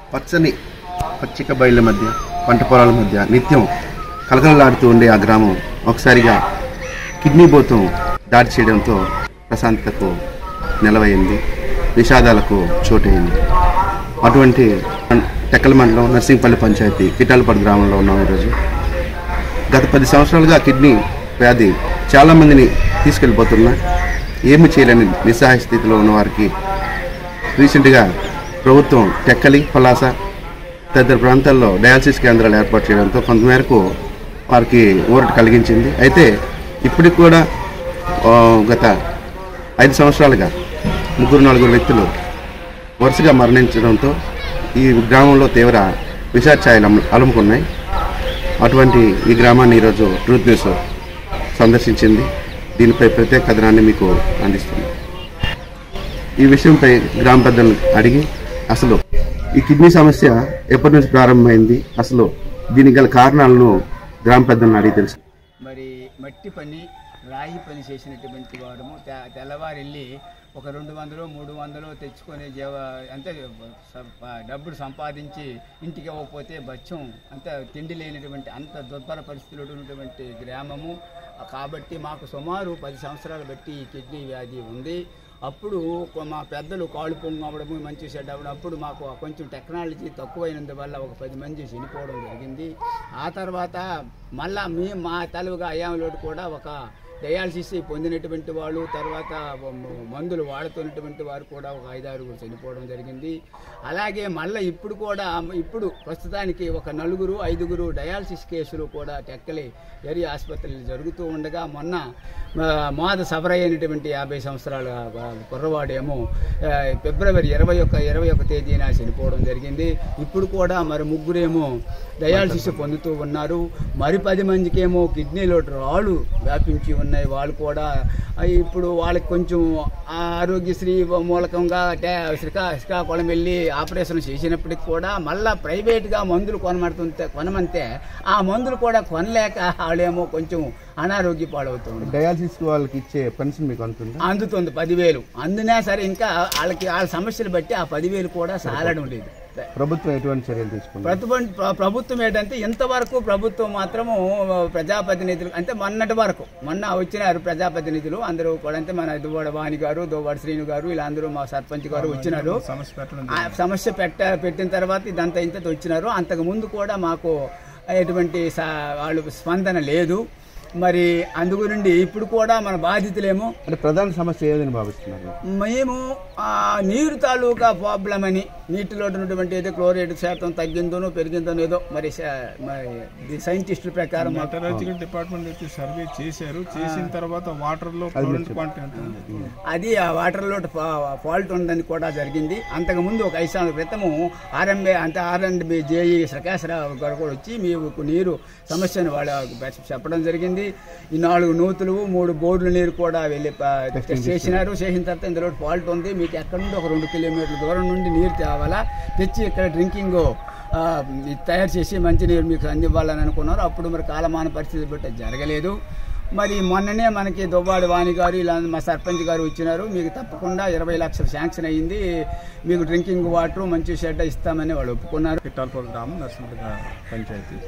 పచ్చని పచ్చిక బయళ్ళ మధ్య పంట పొలాల మధ్య నిత్యం కలకలలాడుతూ ఉండే ఆ గ్రామం ఒకసారిగా కిడ్నీ బోతం దాడి చేయడంతో ప్రశాంతతకు నిలవైంది విషాదాలకు చోటైంది అటువంటి టెక్కల మండలం నర్సింగ్పల్లి పంచాయతీ కిటాలపాడు గ్రామంలో ఉన్నాం ఈరోజు గత పది సంవత్సరాలుగా కిడ్నీ వ్యాధి చాలామందిని తీసుకెళ్ళిపోతున్నా ఏమి చేయలేని నిస్సహాయ స్థితిలో ఉన్న వారికి రీసెంట్గా ప్రభుత్వం టెక్కలి పలాస తదితర ప్రాంతాల్లో డయాలసిస్ కేంద్రాలు ఏర్పాటు చేయడంతో కొంతమేరకు వారికి ఊరట కలిగించింది అయితే ఇప్పటికి కూడా ఆ, గత ఐదు సంవత్సరాలుగా ముగ్గురు నలుగురు వ్యక్తులు వరుసగా మరణించడంతో ఈ గ్రామంలో తీవ్ర విషాఛాయలు అమ్ము- అలుముకున్నాయి అటువంటి ఈ గ్రామాన్ని ఈరోజు ట్రూత్ న్యూస్ సందర్శించింది దీనిపై ప్రత్యేక కథనాన్ని మీకు అందిస్తుంది ఈ విషయంపై గ్రామ పెద్దలను అడిగి అసలు ఈ కిడ్నీ సమస్య ఎప్పటి నుంచి ప్రారంభమైంది అసలు దీనికి గల కారణాలను గ్రామ పెద్దలను అడిగి తెలుసు మరి మట్టి పని రాయి పని చేసినటువంటి వారము తె- తెల్లవారు వెళ్ళి ఒక రెండు వందలు మూడు వందలు తెచ్చుకొని జీవ అంటే స- డబ్బులు సంపాదించి ఇంటికి ఇవ్వకపోతే బచ్చం అంత తిండి లేనటువంటి అంత దుర్భర పరిస్థితులు ఉన్నటువంటి గ్రామము కాబట్టి మాకు సుమారు పది సంవత్సరాలు బట్టి ఈ కిడ్నీ వ్యాధి ఉంది అప్పుడు కొ- మా పెద్దలు కాళ్ళు పొంగు అవ్వడము మంచి సెట్ అవ్వడం అప్పుడు మాకు కొంచెం టెక్నాలజీ తక్కువైనందువల్ల ఒక పది మంది చనిపోవడం జరిగింది ఆ తర్వాత మళ్ళా మీ మా తెలుగుగా అయ్యాంలోటు కూడా ఒక డయాలసిస్ పొందినటువంటి వాళ్ళు తర్వాత మ- మందులు వాడుతున్నటువంటి వారు కూడా ఒక ఐదారుగురు చనిపోవడం జరిగింది అలాగే మళ్ళీ ఇప్పుడు కూడా ఇప్పుడు ప్రస్తుతానికి ఒక నలుగురు ఐదుగురు డయాలసిస్ కేసులు కూడా టెక్కలి ఏరియా ఆసుపత్రులు జరుగుతూ ఉండగా మొన్న ఆ, మోద సబర అయినటువంటి యాభై సంవత్సరాల ఆ, కుర్రవాడేమో ఆ, ఫిబ్రవరి ఇరవై ఒక్క ఇరవై ఒక్క తేదీన చనిపోవడం జరిగింది ఇప్పుడు కూడా మరి ముగ్గురేమో డయాలసిస్ పొందుతూ ఉన్నారు మరి పది మందికేమో కిడ్నీలో రాళ్ళు వ్యాపించి ఉన్నాయి వాళ్ళు కూడా ఆ, ఇప్పుడు వాళ్ళకి కొంచెం ఆ ఆరోగ్యశ్రీ మూలకంగా టే- శ్రీకా శ్రీకాకుళం వెళ్ళి ఆపరేషన్ చేసినప్పటికి కూడా మళ్ళా ప్రైవేట్గా మందులు కొనమంటుంటే కొనమంటే ఆ మందులు కూడా కొనలేక వాళ్ళేమో కొంచెం అనారోగ్య పాలవుతుంది డయాలసిస్ వాళ్ళకి ఇచ్చే పెన్షన్ మీకు అందుతుందా అందుతుంది పదివేలు అందునా సరే ఇంకా వాళ్ళకి వాళ్ళ సమస్యలు బట్టి ఆ పదివేలు కూడా సాలడం లేదు ప్రభుత్వం ఎటువంటి చర్యలు తీసుకుంది ప్రభుత్వం ప్ర- ప్రభుత్వం ఏంటంటే ఇంతవరకు ప్రభుత్వం మాత్రము ప్రజాప్రతినిధులు అంటే మొన్నటి వరకు మొన్న వచ్చినారు ప్రజాప్రతినిధులు అందరూ కూడా అంటే మన దువ్వాడ వాణి గారు దువ్వాడ శ్రీను గారు వీళ్ళందరూ మా సర్పంచ్ గారు వచ్చినారు ఆ సమస్య పెట్ట పెట్టిన తర్వాత ఇదంతా ఇంత వచ్చినారు అంతకు ముందు కూడా మాకు ఎటువంటి సా- వాళ్ళు స్పందన లేదు మరి అందుగునండి ఇప్పుడు కూడా మన బాధితులేమో అంటే ప్రధాన సమస్య ఏదని భావిస్తున్నారు మేము ఆ నీరు తాలూకా ప్రాబ్లం అని నీటిలో ఉన్నటువంటి ఏదో క్లోరైడ్ శాతం తగ్గిందోనో పెరిగిందోనో ఏదో మరి స- మరి ఇది సైంటిస్టుల ప్రకారం మాకు మెటరాలజికల్ డిపార్ట్మెంట్ వచ్చి సర్వే చేశారు చేసిన తర్వాత వాటర్ లో క్లోరిన్ క్వాంటిటీ ఎంత ఉంది? అది ఆ వాటర్లో ఫాల్ట్ ఉందని కూడా జరిగింది అంతకు ముందు ఒక ఐదు సంవత్సరాల క్రితము ఆర్ఎంబే అంటే R and B JE Prakasarao గారు కూడా వచ్చి మీకు నీరు సమస్యను వాళ్ళ చెప్పడం జరిగింది ఈ నాలుగు నూతులు మూడు బోర్డుల నీరు కూడా వెళ్ళి ప- టెస్ట్ చేసినారు చేసిన తర్వాత ఇందులో ఫాల్ట్ ఉంది మీకు ఎక్కడి నుండి ఒక రెండు కిలోమీటర్ల దూరం నుండి నీరు తేవాలా తెచ్చి ఇక్కడ డ్రింకింగ్ ఆ, ఇది తయారు చేసి మంచినీరు మీకు అందివ్వాలని అనుకున్నారు అప్పుడు మరి కాలమాన పరిస్థితి బట్టి అది జరగలేదు మరి మొన్ననే మనకి దువ్వాడి వాణి గారు ఇలా మా సర్పంచ్ గారు వచ్చినారు మీకు తప్పకుండా ఇరవై లక్షలు శాంక్షన్ అయ్యింది మీకు డ్రింకింగ్ వాటర్ మంచి షెడ్ ఇస్తామని వాళ్ళు ఒప్పుకున్నారు పిట్టాలపల్లి గ్రామం నర్సింపల్లి పంచాయతీ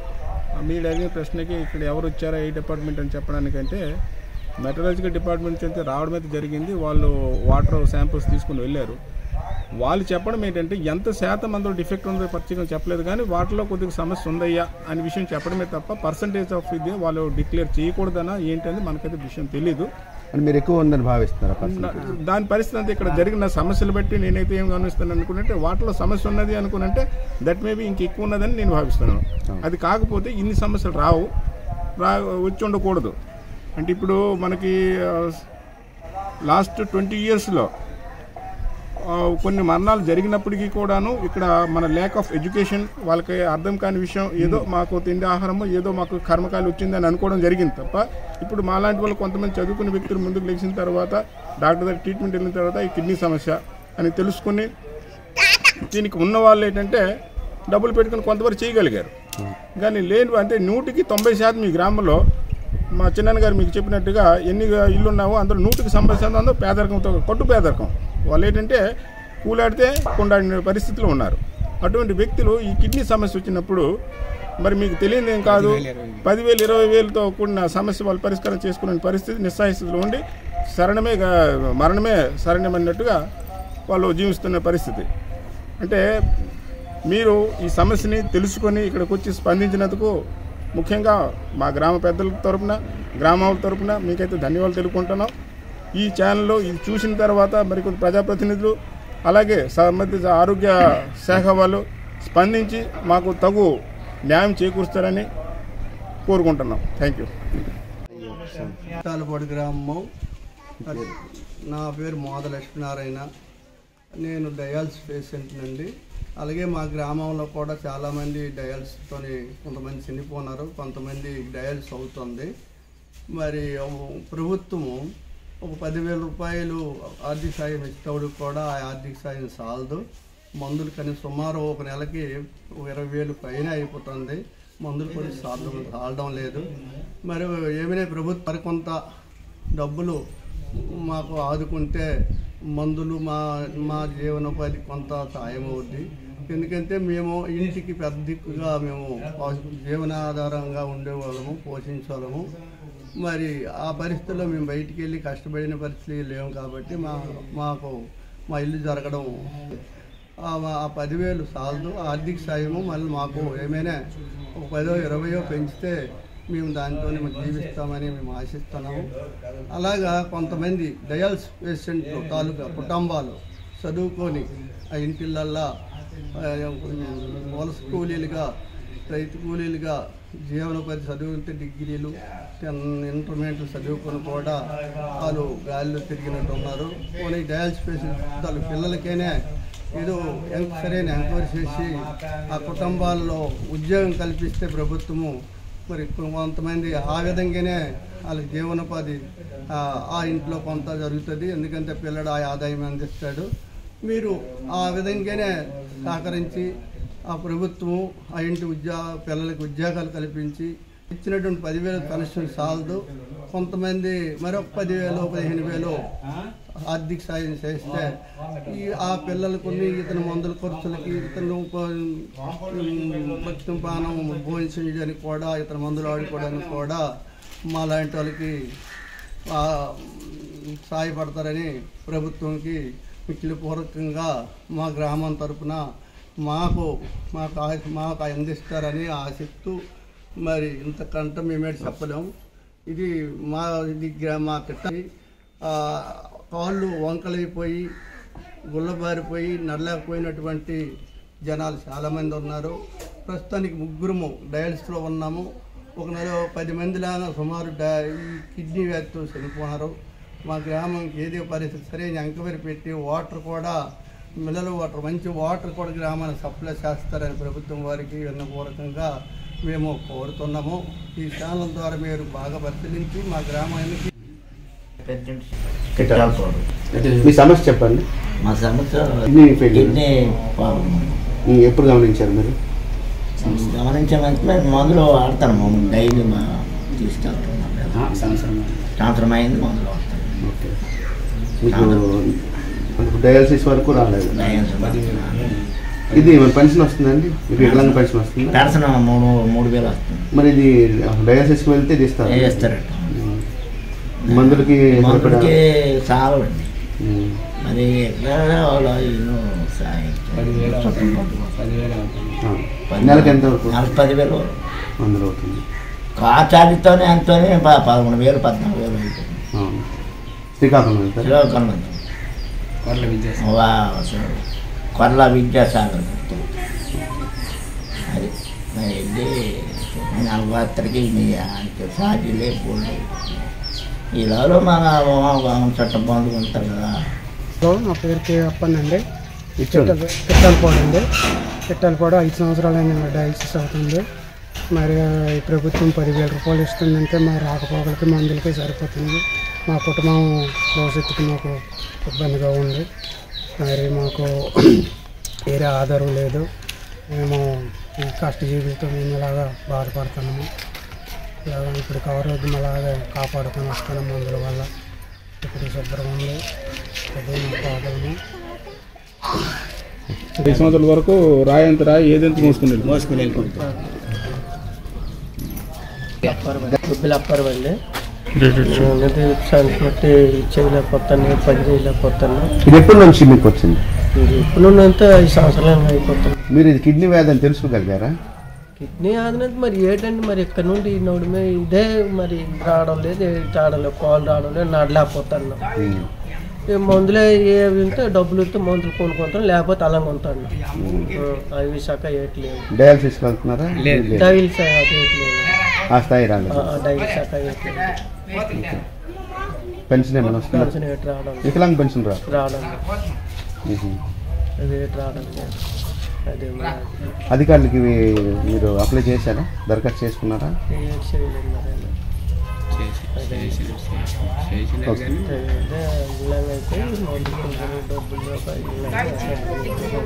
ఆ, మీరు అడిగిన ప్రశ్నకి ఇక్కడ ఎవరు వచ్చారో ఏ డిపార్ట్మెంట్ అని చెప్పడానికంటే మెటరాలజికల్ డిపార్ట్మెంట్ నుంచి అయితే రావడం అయితే జరిగింది వాళ్ళు వాటర్ శాంపుల్స్ తీసుకుని వెళ్ళారు వాళ్ళు చెప్పడం ఏంటంటే ఎంత శాతం అందులో డిఫెక్ట్ ఉందో పర్టికులర్ చెప్పలేదు కానీ వాటిలో కొద్దిగా సమస్య ఉందయ్యా అనే విషయం చెప్పడమే తప్ప పర్సంటేజ్ ఆఫ్ ఇది వాళ్ళు డిక్లేర్ చేయకూడదనా ఏంటనేది మనకైతే విషయం తెలియదు అని మీరు ఎక్కువ ఉందని భావిస్తున్నారా పర్సెంట్ నా- దాని పరిస్థితి అంతా ఇక్కడ జరిగిన సమస్యలు బట్టి నేనైతే ఏం గమనిస్తాను అనుకుంటే వాటిలో సమస్య ఉన్నది అనుకునంటే దట్ మేబీ ఇంక ఎక్కువ ఉన్నదని నేను భావిస్తున్నాను అది కాకపోతే ఇన్ని సమస్యలు రావు రా వచ్చి ఉండకూడదు అంటే ఇప్పుడు మనకి లాస్ట్ ట్వంటీ ఇయర్స్లో కొన్ని మరణాలు జరిగినప్పటికీ కూడాను ఇక్కడ మన ల్యాక్ ఆఫ్ ఎడ్యుకేషన్ వాళ్ళకి అర్థం కాని విషయం ఏదో మాకు తిండి ఆహారము ఏదో మాకు కర్మకాయలు వచ్చిందని అనుకోవడం జరిగింది తప్ప ఇప్పుడు మాలాంటి వాళ్ళు కొంతమంది చదువుకునే వ్యక్తులు ముందుకు లేచిన తర్వాత డాక్టర్ దగ్గర ట్రీట్మెంట్ వెళ్ళిన తర్వాత ఈ కిడ్నీ సమస్య అని తెలుసుకుని దీనికి ఉన్న వాళ్ళు ఏంటంటే డబ్బులు పెట్టుకుని కొంతవరకు చేయగలిగారు కానీ లేని అంటే నూటికి తొంభై శాతం ఈ గ్రామంలో మా చిన్నాన్న గారు మీకు చెప్పినట్టుగా ఎన్ని ఇల్లు ఉన్నావో అందులో నూటికి తొంభై శాతం అందరూ పేదరికంతో కొట్టు పేదరికం వాళ్ళు ఏంటంటే కూలాడితే కొండాడిన పరిస్థితిలో ఉన్నారు అటువంటి వ్యక్తులు ఈ కిడ్నీ సమస్య వచ్చినప్పుడు మరి మీకు తెలియదు ఏం కాదు పదివేలు ఇరవై వేలతో కూడిన సమస్య వాళ్ళు పరిష్కారం చేసుకునే పరిస్థితి నిస్సాయస్థితిలో ఉండి శరణమే గా- మరణమే శరణమన్నట్టుగా వాళ్ళు జీవిస్తున్న పరిస్థితి అంటే మీరు ఈ సమస్యని తెలుసుకొని ఇక్కడికి వచ్చి స్పందించినందుకు ముఖ్యంగా మా గ్రామ పెద్దల తరపున గ్రామాల తరపున మీకైతే ధన్యవాదాలు తెలుపుకుంటున్నాం ఈ ఛానల్లో ఇది చూసిన తర్వాత మరికొన్ని ప్రజాప్రతినిధులు అలాగే సంబంధిత ఆరోగ్య శాఖ వాళ్ళు స్పందించి మాకు తగు న్యాయం చేకూరుస్తారని కోరుకుంటున్నాం థ్యాంక్ యూ తాలపాడు గ్రామం నా పేరు మోద లక్ష్మీనారాయణ నేను డయాల్స్ పేషెంట్ నుండి అలాగే మా గ్రామంలో కూడా చాలామంది డయాల్స్తో కొంతమంది చనిపోయినారు కొంతమంది డయాల్స్ అవుతుంది మరి ప్రభుత్వము ఒక పదివేల రూపాయలు ఆర్థిక సాయం ఇచ్చేవాడు కూడా ఆ ఆర్థిక సాయం సాలదు మందులు కానీ సుమారు ఒక నెలకి ఒక ఇరవై వేలు పైన అయిపోతుంది మందులు కూడా సాలడం సాలడం లేదు మరి ఏమైనా ప్రభుత్వం మరికొంత డబ్బులు మాకు ఆదుకుంటే మందులు మా మా జీవనోపాధి కొంత సాయం అవుద్ది ఎందుకంటే మేము ఇంటికి పెద్ద దిక్కుగా మేము పోష- జీవనాధారంగా ఉండేవాళ్ళము పోషించేవాళ్ళము మరి ఆ పరిస్థితుల్లో మేము బయటికి వెళ్ళి కష్టపడిన పరిస్థితి లేవు కాబట్టి మా మాకు మా ఇల్లు జరగడం ఆ ఆ పదివేలు సాలదు ఆర్థిక సాయము మళ్ళీ మాకు ఏమైనా ఒక పదో ఇరవయో పెంచితే మేము దానితోనే మేము జీవిస్తామని మేము ఆశిస్తున్నాము అలాగా కొంతమంది డయాల్స్ పేషెంట్లు తాలూకా కుటుంబాలు చదువుకొని ఆ ఇంటిళ్ళల్లా ఆ, వలస కూలీలుగా రైతు కూలీలుగా జీవనోపాధి చదువుకుంటే డిగ్రీలు టెన్ ఇంటర్మీడియట్ చదువుకొని కూడా వాళ్ళు గాలిలో తిరిగినట్టు ఉన్నారు పోనీ డయాల్స్ పేషెంట్ వాళ్ళ పిల్లలకైనా ఏదో ఎం- సరైన ఎంక్వైరీ చేసి ఆ కుటుంబాల్లో ఉద్యోగం కల్పిస్తే ప్రభుత్వము మరి కొంతమంది ఆ విధంగానే వాళ్ళకి జీవనోపాధి ఆ, ఆ ఇంట్లో కొంత జరుగుతుంది ఎందుకంటే పిల్లడు ఆ ఆదాయం అందిస్తాడు మీరు ఆ విధంగానే సహకరించి ఆ ప్రభుత్వం ఆ ఇంటి ఉద్యోగ పిల్లలకి ఉద్యోగాలు కల్పించి ఇచ్చినటువంటి పదివేలు పెన్షన్ సాలదు కొంతమంది మరొక పదివేలు పదిహేను వేలు ఆర్థిక సాయం చేస్తే ఈ ఆ పిల్లలకు ఇతను మందుల ఖర్చులకి ఇతను భక్తి పానం భోజనం చేయడానికి కూడా ఇతను మందులు ఆడుకోవడానికి కూడా మా లాంటి వాళ్ళకి ఆ, సాయపడతారని ప్రభుత్వంకి మిక్కిలిపూర్వకంగా మా గ్రామం తరపున మాకు మాకు ఆ- మాకు అందిస్తారని ఆశిస్తూ మరి ఇంతకంటే మేమేటి చెప్పలేము ఇది మా ఇది గ్రా- మా కిట్ట ఆ, కాళ్ళు వంకలైపోయి గుల్లబారిపోయి నడలేకపోయినటువంటి జనాలు చాలామంది ఉన్నారు ప్రస్తుతానికి ముగ్గురము డయాలసిస్లో ఉన్నాము ఒక నెల పది మంది లాగా సుమారు డా ఈ కిడ్నీ వ్యాధితో చనిపోయినారు మా గ్రామంకి ఏదో పరిస్థితి సరైన ఎంక్వైరీ పెట్టి వాటర్ కూడా మినరల్ వాటర్ మంచి వాటర్ కూడా గ్రామానికి సప్లై చేస్తారని ప్రభుత్వం వారికి విన్నపూర్వకంగా మేము కోరుతున్నాము ఈ ఛానల్ ద్వారా మీరు బాగా పరిశీలించి మా గ్రామానికి కిట్టాలపాడు మీ సమస్య చెప్పండి మా సమస్య kidney failure. Kidney problem um, ఎప్పుడు గమనించారు మీరు గమనించామంటే మేము మందులు వాడతాము డైలీ మా తీసుకెళ్తున్నాం కదా. సంవత్సరం అయింది మందులు వాడతాం ఓకే మీకు డయాలసిస్ వరకు రాలేదు ఇది మన పెన్షన్ వస్తుందండి మీకు ఎలాంటి పెన్షన్ వస్తుంది పెన్షన్ మూడు మూడు వేలు వస్తుంది మరి ఇది డయాలసిస్కి వెళ్తే ఇది ఇస్తారు వేస్తారట ఉమ్. మందులకి మందులకి చాలండి ఉమ్. మరి ఎక్కడ వాళ్ళు ఎన్నో సాయం ఆ. నెలకు ఎంత వరకు నెలకు పదివేలు వరకు. మందులు అవుతుంది కాచాలితోనే అంతోనే ప- పదకొండు వేలు పద్నాలుగు వేలు అవుతుంది ఆ. శ్రీకాకుళం వెళ్తారు శ్రీకాకుళం వా కొర్ల విద్యాసాగర్ అది మరి వెళ్ళి నాలుగు రాత్రికి మీ ఆయనకి సాధ్యలే పోలే ఈలో మన చట్ట బంధువు ఉంటారు కదా హలో, నా పేరు కే అప్పనండి ఇచ్చాడు పిట్టలపాడు అండి పిట్టలపాడు ఐదు సంవత్సరాలైన డయాలసిస్ అవుతుంది మరి ఈ ప్రభుత్వం పదివేల రూపాయలు ఇస్తుందంటే మా రాకపోకలకి మందులకి సరిపోతుంది మా కుటుంబం భవిష్యత్తుకి మాకు ఇబ్బందిగా ఉంది మరి మాకు వేరే ఆధారం లేదు మేము ఈ కష్టజీవులతో మేము ఇలాగా బాధపడుతున్నాము ఇలాగ ఇప్పుడు ఆరోగ్యం అలాగే కాపాడుకొని వస్తున్నాం మందుల వల్ల ఇప్పుడు శుభ్రం ఉంది అదే మా ప్రాబ్లము ఐదు సంవత్సరాల వరకు రాయి అంత రాయి ఏదెంత మోసుకుని వెళ్ళి మోసుకుని వెళ్ళిపోతాం దుబ్బిలు అప్పారండి నేనైతే సంస్మృతి చేయలేకపోతాను పని చేయలేకపోతాను ఇది ఎప్పటి నుంచి మీకు వచ్చింది ఇది ఇప్పుడు నుండి ఐదు సంవత్సరాలు అయిపోతాను మీరు ఇది కిడ్నీ వ్యాధి అని తెలుసుకోగలిగారా కిడ్నీ ఆదినంత మరి ఏంటండి మరి ఇక్కడ నుండి నోడమే ఇదే మరి రావడం లేదు ఏ రావడం లేదు కాల్ రావడం లేదు నడలేకపోతాను ఉమ్. ఈ మందులే ఏ ఉంటే డబ్బులు ఇస్తే మందులు కొనుక్కుంటాను లేకపోతే అలా కొంటాను అవి శాఖ ఏట్లేవు డయాలసిస్ వెళ్తున్నారా లేదు. డైల్ శాఖ ఏట్లేవు ఆ స్థాయి రాలేదు డైల్ శాఖ ఏట్లేవు పెన్షన్ ఏమైనా వస్తుందా పెన్షన్ ఏటి రావడం లేదు. వికలాంగ్ పెన్షన్ రా రావడం లేదు. ఉహు. అది ఏటి రావడం లేదు అదే మరి అధికారులకి ఇవి మీరు అప్లై చేశారా దరఖాస్తు చేసుకున్నారా ఏటి చేయలేదు మరి ఆయన. అదే ఓకే. అదే ఇలాగ అయితే మందులు కొంచెం డబ్బులు ఒక ఇలాగ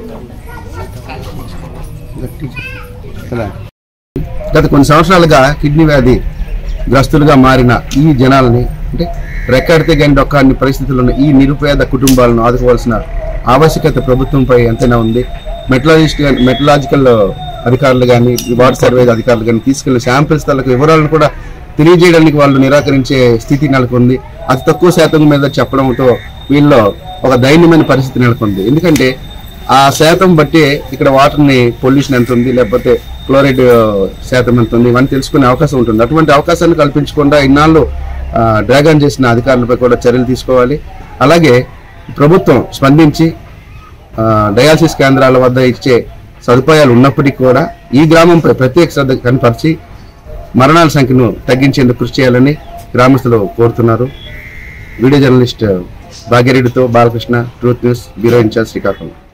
గట్టి చెప్పు. కదా. గత కొన్ని సంవత్సరాలుగా కిడ్నీ వ్యాధి గ్రస్తులుగా మారిన ఈ జనాలని అంటే రెక్కడితే గండి ఒక్క అన్ని పరిస్థితుల్లో ఉన్న ఈ నిరుపేద కుటుంబాలను ఆదుకోవాల్సిన ఆవశ్యకత ప్రభుత్వంపై ఎంతైనా ఉంది మెటలాజిస్ట్ మెటలాజికల్ అధికారులు కానీ వాటర్ సర్వే అధికారులు కానీ తీసుకెళ్లిన శాంపిల్స్ తాలూకు వివరాలను కూడా తెలియజేయడానికి వాళ్ళు నిరాకరించే స్థితి నెలకొంది అతి తక్కువ శాతం మీద చెప్పడంతో వీళ్ళలో ఒక దైన్యమైన పరిస్థితి నెలకొంది ఎందుకంటే ఆ శాతం బట్టి ఇక్కడ వాటర్ని పొల్యూషన్ ఎంత ఉంది లేకపోతే క్లోరైడ్ శాతం ఎంత ఉంది ఇవన్నీ తెలుసుకునే అవకాశం ఉంటుంది అటువంటి అవకాశాన్ని కల్పించకుండా ఇన్నాళ్ళు డ్రాగన్ చేసిన అధికారులపై కూడా చర్యలు తీసుకోవాలి అలాగే ప్రభుత్వం స్పందించి ఆ, డయాలసిస్ కేంద్రాల వద్ద ఇచ్చే సదుపాయాలు ఉన్నప్పటికీ కూడా ఈ గ్రామంపై ప్రత్యేక శ్రద్ధ కనపరిచి మరణాల సంఖ్యను తగ్గించేందుకు కృషి చేయాలని గ్రామస్తులు కోరుతున్నారు వీడియో జర్నలిస్ట్ భాగ్యరెడ్డితో Balakrishna truth news bureau incharge Srikakulam